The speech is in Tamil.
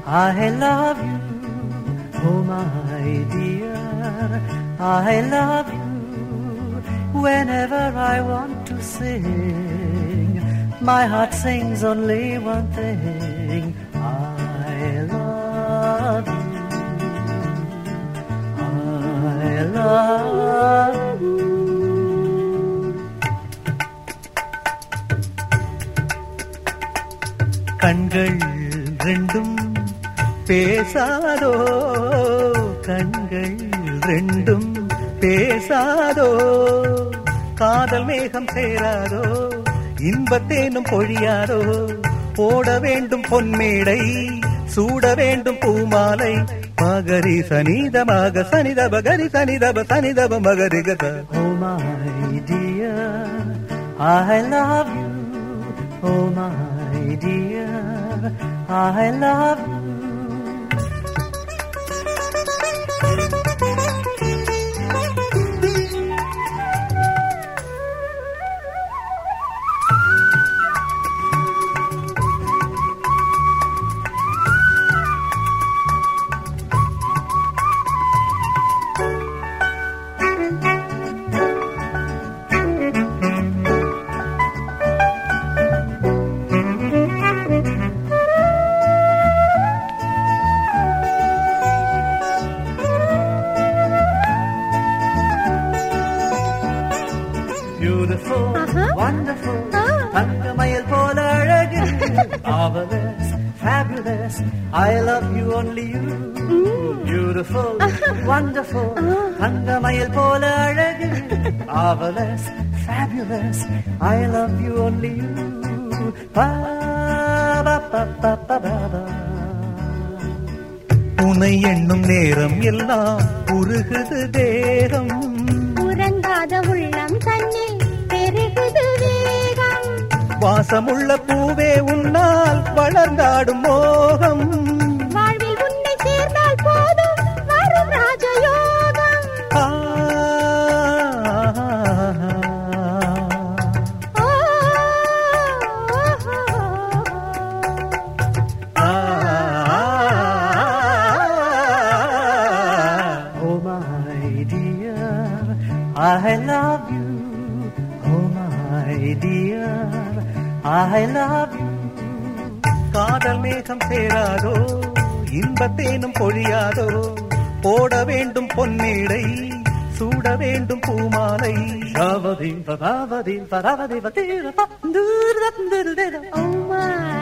I love you, oh my dear. I love you whenever I want to sing. My heart sings only one thing. I love you. I love you. கண்கள் ரெண்டும் பேசாதோ கண்கள் ரெண்டும் பேசாதோ காதல் மேகம் சேராதோ இன்பத்தேனும் பொழியாதோ போட வேண்டும் பொன்மேடை சூட வேண்டும் பூமாலை மகரி சனிதமாக சனிதப கரி சனிதப சனிதப மகரிகத Oh my dear, I love you. Oh my dear, I love you. Beautiful, Uh-huh. wonderful, Ah. தங்கமயில் போல அழகு marvelous, fabulous, I love you only you. Beautiful, wonderful, தங்கமயில் போல அழகு marvelous, fabulous, I love you only you. Ba, ba, ba, ba, ba, ba, ba. உனை எண்ணும் நேரம் எல்லாம் உருகுது தேகம் உறங்காத உள்ளம் தன்னில் பெருகுது வேகம் வாசமுள்ள பூவே உன்னால் வளர்ந்தாடும் மோகம் வாழ்வில் உன்னை சேர்ந்தால் போதும் வரும் ராஜயோகம் ஆ, ஓ, ஆ, Oh my dear, I love you. Oh my dear, I love you. காதல் மேகம் சேராதோ இன்பத்தேனும் பொழியாதோ போட வேண்டும் பொன்னீடை சூட வேண்டும் பூமாலை ஷாவதி பதாவதி பதாவதி பதீர பந்தூர தந்தூர oh my